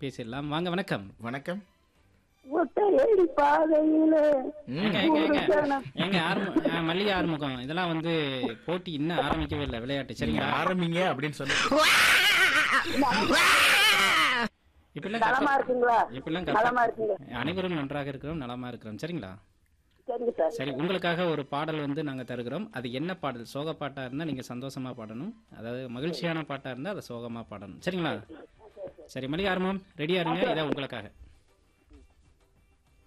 பேசிடலாம் வாங்க வணக்கம் வணக்கம் ஒத்தையடி பாதையில ஏங்க ஏங்க ஏங்க முருகனம். ஏங்க ஆறுமு ஆ, மல்லிகை ஆறுமுகம் இதெல்லாம் வந்து போட்டி இன்னும் ஆரம்பிக்கவே இல்லை விளையாட்டு நீங்க சரிங்களா ஆரம்பிங்க அப்படின்னு சொன்ன இப்பெல்லாம் நலமா கத்த- இருக்குங்களா இப்பெல்லாம் நலமா கத்த- இருக்குங்க அனைவரும் நன்றாக இருக்கிறோம் நலமா இருக்கிறோம் சரிங்களா சரிங்க சார் சரி உங்களுக்காக ஒரு பாடல் வந்து நாங்க தருகிறோம் அது என்ன பாடல் சோக பாட்டா இருந்தா நீங்க சந்தோஷமா பாடணும் அதாவது மகிழ்ச்சியான பாட்டா இருந்தா அதை சோகமா பாடணும் சரிங்களா சரி மல்லிகை ஆரம்பம் ரெடியா இருங்க இதான் உங்களுக்காக